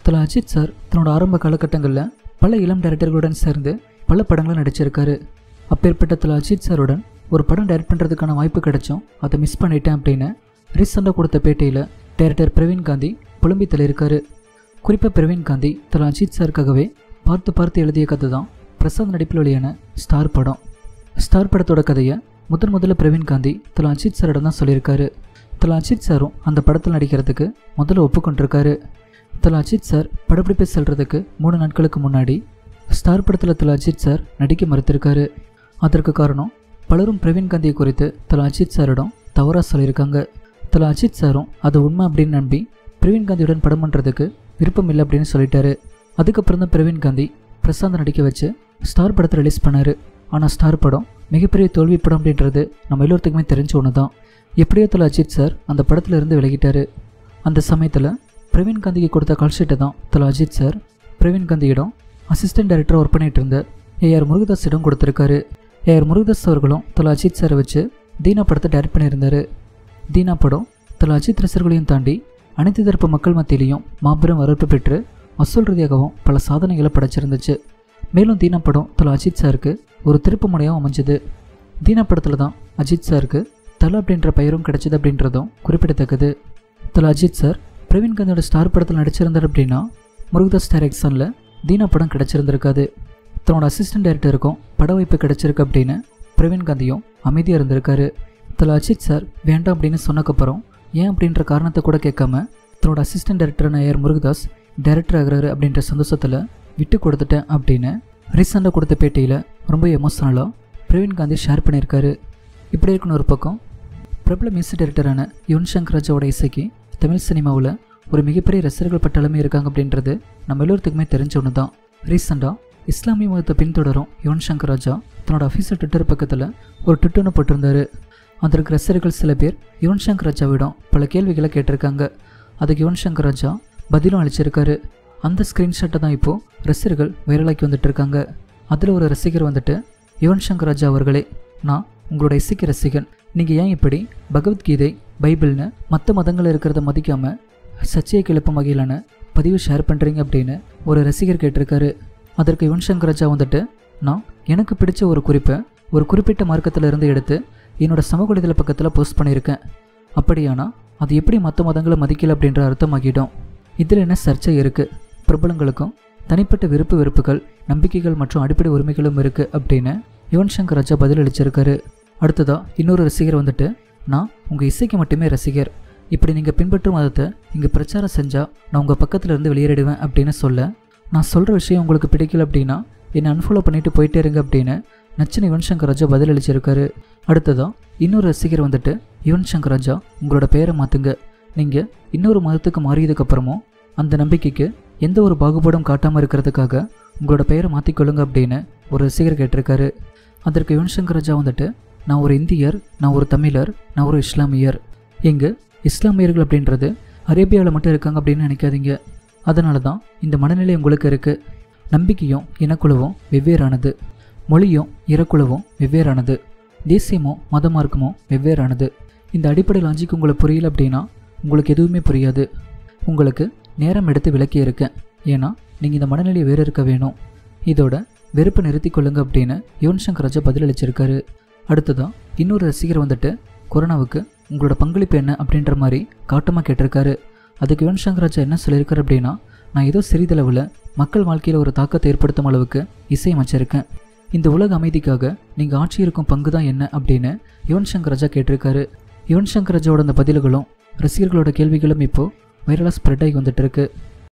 தல அஜித் சார் தன்னோட ஆரம்ப காலகட்டங்களில் பல இளம் டைரக்டர்களுடன் சேர்ந்து பல படங்களும் நடிச்சிருக்காரு அப்பேற்பட்ட தல அஜித் சாருடன் ஒரு படம் டைரக்ட் பண்ணுறதுக்கான வாய்ப்பு கிடைச்சும் அதை மிஸ் பண்ணிட்டேன் அப்படின்னு ரீசெண்டாக கொடுத்த பேட்டியில் டைரக்டர் பிரவீன் காந்தி புலம்பி தள்ளியிருக்காரு குறிப்பாக பிரவீன் காந்தி தல அஜித் சாருக்காகவே பார்த்து பார்த்து எழுதிய கதை தான் பிரசாத் நடிப்பில் வெளியான ஸ்டார் படம் ஸ்டார் படத்தோட கதையை முதன் முதல்ல பிரவீன் காந்தி தல அஜித் சாரிடம் தான் சொல்லியிருக்காரு தல அஜித் சாரும் அந்த படத்தில் நடிக்கிறதுக்கு முதல்ல ஒப்புக்கொண்டிருக்காரு தல அஜித் சார் படப்பிடிப்பை செல்றதுக்கு மூணு நாட்களுக்கு முன்னாடி ஸ்டார் படத்தில் தல அஜித் சார் நடிக்க மறுத்திருக்காரு அதற்கு காரணம் பலரும் பிரவீன் காந்தியை குறித்து தல அஜித் சாரிடம் தவறாக சொல்லியிருக்காங்க தல அஜித் சாரும் அது உண்மை அப்படின்னு நம்பி பிரவீன் காந்தியுடன் படம் பண்ணுறதுக்கு விருப்பம் இல்லை அப்படின்னு சொல்லிட்டாரு அதுக்கப்புறம் தான் பிரவீன் காந்தி பிரசாந்த் நடிக்க வச்சு ஸ்டார் படத்தை ரிலீஸ் பண்ணார் ஆனால் ஸ்டார் படம் மிகப்பெரிய தோல்வி படம் அப்படின்றது நம்ம எல்லோருத்துக்குமே தெரிஞ்ச ஒன்று தான் எப்படியோ தல அஜித் சார் அந்த படத்துல இருந்து விலகிட்டாரு அந்த சமயத்தில் பிரவீன் காந்திக்கு கொடுத்த கால் ஷீட்டை தான் தல அஜித் சார் பிரவீன் காந்தியிடம் அசிஸ்டன்ட் டைரக்டராக ஒர்க் பண்ணிட்டு இருந்த ஏஆர் முருகதாஸிடம் கொடுத்துருக்காரு ஏஆர் முருகதாஸ் அவர்களும் தல அஜித் சாரை வச்சு தீனா படத்தை டைரக்ட் பண்ணியிருந்தாரு தீனா படம் தல அஜித் ரசிகர்களையும் தாண்டி அனைத்து தரப்பு மக்கள் மத்தியிலையும் மாபெரும் வரவேற்பு பெற்று வசூல் ரீதியாகவும் பல சாதனைகளை படைச்சிருந்துச்சு மேலும் தீனா படம் தல அஜித் சாருக்கு ஒரு திருப்பு முனையாகவும் அமைஞ்சது தீனா படத்தில் தான் அஜித் சாருக்கு தல அப்படின்ற பெயரும் கிடைச்சது அப்படின்றதும் குறிப்பிடத்தக்கது தல அஜித் சார் பிரவீன் காந்தியோட ஸ்டார் படத்தில் நடிச்சிருந்தார் அப்படின்னா முருகதாஸ் டைரக்ஷனில் தீனா படம் கிடச்சிருந்திருக்காது தன்னோட அசிஸ்டன்ட் டைரக்டருக்கும் பட வாய்ப்பு கிடைச்சிருக்கு அப்படின்னு பிரவீன் காந்தியும் அமைதியாக இருந்திருக்காரு தல அஜித் சார் வேண்டாம் அப்படின்னு சொன்னக்கப்புறம் ஏன் அப்படின்ற காரணத்தை கூட கேட்காம தன்னோட அசிஸ்டன்ட் டைரக்டரான ஏஆர் முருகதாஸ் டைரக்டர் ஆகிறாரு அப்படின்ற சந்தோஷத்தில் விட்டு கொடுத்துட்டேன் அப்படின்னு ரீசெண்டாக கொடுத்த பேட்டியில் ரொம்ப எமோஷனலாக பிரவீன் காந்தி ஷேர் பண்ணியிருக்காரு இப்படி இருக்குன்னு ஒரு பக்கம் பிரபல மியூசிக் டைரக்டரான யுவன் சங்கர் ராஜாவோட இசைக்கு தமிழ் சினிமாவில் ஒரு மிகப்பெரிய ரசிகர்கள் பட்டாளமே இருக்காங்க அப்படின்றது நம்ம எல்லோருத்துக்குமே தெரிஞ்ச ஒன்று தான் ரீசெண்டாக இஸ்லாமிய மதத்தை பின்தொடரும் யுவன் சங்கர் ராஜா தன்னோட அஃபீஷியல் ட்விட்டர் பக்கத்தில் ஒரு ட்விட்டர்னு போட்டிருந்தாரு அதற்கு ரசிகர்கள் சில பேர் யுவன் சங்கர் ராஜாவிடம் பல கேள்விகளை கேட்டிருக்காங்க அதுக்கு யுவன் சங்கர் ராஜா பதிலும் அளிச்சிருக்காரு அந்த ஸ்க்ரீன்ஷாட்டை தான் இப்போது ரசிகர்கள் வைரலாக்கி வந்துட்டு இருக்காங்க அதில் ஒரு ரசிகர் வந்துட்டு யுவன் சங்கர் ராஜா அவர்களே நான் உங்களோட இசைக்கு ரசிகன் நீங்கள் ஏன் இப்படி பகவத்கீதை பைபிள்னு மற்ற மதங்கள் இருக்கிறத மதிக்காமல் சர்ச்சையை கிளப்பும் வகையிலான பதிவு ஷேர் பண்ணுறீங்க அப்படின்னு ஒரு ரசிகர் கேட்டிருக்காரு அதற்கு யுவன் சங்கர் ராஜா வந்துட்டு நான் எனக்கு பிடிச்ச ஒரு குறிப்பை ஒரு குறிப்பிட்ட மார்க்கத்தில் இருந்து எடுத்து என்னோட சமூக வலைதள பக்கத்தில் போஸ்ட் பண்ணியிருக்கேன் அப்படியானா அது எப்படி மற்ற மதங்களை மதிக்கல அப்படின்ற அர்த்தமாகிடும் இதில் என்ன சர்ச்சை இருக்குது பிரபலங்களுக்கும் தனிப்பட்ட விருப்பு வெறுப்புகள் நம்பிக்கைகள் மற்றும் அடிப்படை உரிமைகளும் இருக்குது அப்படின்னு யுவன் சங்கர் ராஜா பதில் அளிச்சிருக்காரு அடுத்ததா இன்னொரு ரசிகர் வந்துட்டு நான் உங்கள் இசைக்கு மட்டுமே ரசிகர் இப்படி நீங்கள் பின்பற்றும் மதத்தை இங்கே பிரச்சாரம் செஞ்சால் நான் உங்கள் பக்கத்தில் இருந்து வெளியேறிடுவேன் அப்படின்னு சொல்ல நான் சொல்கிற விஷயம் உங்களுக்கு பிடிக்கல அப்படின்னா என்னை அன்ஃபாலோ பண்ணிட்டு போயிட்டே இருங்க அப்படின்னு நச்சின யுவன் சங்கர் ராஜா பதில் அளிச்சிருக்காரு அடுத்ததா இன்னொரு ரசிகர் வந்துட்டு யுவன் சங்கர் ராஜா உங்களோட பெயரை மாற்றுங்க நீங்கள் இன்னொரு மதத்துக்கு மாறியதுக்கப்புறமும் அந்த நம்பிக்கைக்கு எந்த ஒரு பாகுபாடும் காட்டாமல் இருக்கிறதுக்காக உங்களோட பெயரை மாற்றிக்கொள்ளுங்க அப்படின்னு ஒரு ரசிகர் கேட்டிருக்காரு அதற்கு யுவன் சங்கர் ராஜா வந்துட்டு நான் ஒரு இந்தியர் நான் ஒரு தமிழர் நான் ஒரு இஸ்லாமியர் இங்கு இஸ்லாமியர்கள் அப்படின்றது அரேபியாவில் மட்டும் இருக்காங்க அப்படின்னு நினைக்காதீங்க அதனால தான் இந்த மனநிலை உங்களுக்கு இருக்குது நம்பிக்கையும் இனக்குழுவும் வெவ்வேறானது மொழியும் இறக்குழுவும் வெவ்வேறானது தேசியமோ மத மார்க்கமோ வெவ்வேறானது இந்த அடிப்படை லாஜிக் உங்களுக்கு புரியல அப்படின்னா உங்களுக்கு எதுவுமே புரியாது உங்களுக்கு நேரம் எடுத்து விளக்கி இருக்கேன் ஏன்னா நீங்கள் இந்த மனநிலையை வேறு இருக்க வேணும் இதோட வெறுப்பை நிறுத்தி கொள்ளுங்க அப்படின்னு யுவன் சங்கர் ராஜா பதிலளிச்சிருக்காரு அடுத்ததான் இன்னொரு ரசிகர் வந்துட்டு கொரோனாவுக்கு உங்களோட பங்களிப்பு என்ன அப்படின்ற மாதிரி காட்டமாக கேட்டிருக்காரு அதுக்கு யுவன் சங்கர் ராஜா என்ன சொல்லியிருக்காரு அப்படின்னா நான் ஏதோ சிறிதளவில் மக்கள் வாழ்க்கையில் ஒரு தாக்கத்தை ஏற்படுத்தும் அளவுக்கு இசையமைச்சிருக்கேன் இந்த உலக அமைதிக்காக நீங்கள் ஆட்சி இருக்கும் பங்கு தான் என்ன அப்படின்னு யுவன் சங்கர் ராஜா கேட்டிருக்காரு யுவன் சங்கர் ராஜாவோட அந்த பதில்களும் ரசிகர்களோட கேள்விகளும் இப்போது வைரலாக ஸ்ப்ரெட் ஆகி வந்துட்டு இருக்கு